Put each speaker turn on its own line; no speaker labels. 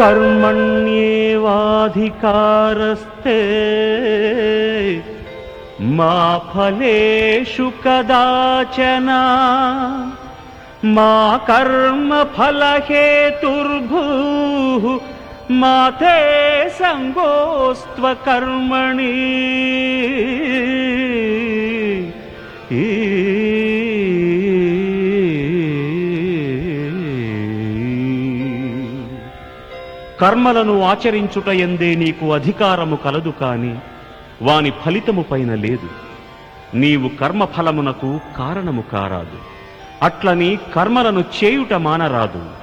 కర్మణ్యేవాధికారస్తే మా ఫలేషు కదాచన మా కర్మ ఫలహేతుర్భూ మాతే సంగోస్త్వ కర్మణి కర్మలను ఆచరించుట ఎందే నీకు అధికారము కలదు కాని వాని ఫలితము పైన లేదు నీవు కర్మఫలమునకు కారణము కారాదు అట్లని కర్మలను చేయుట మానరాదు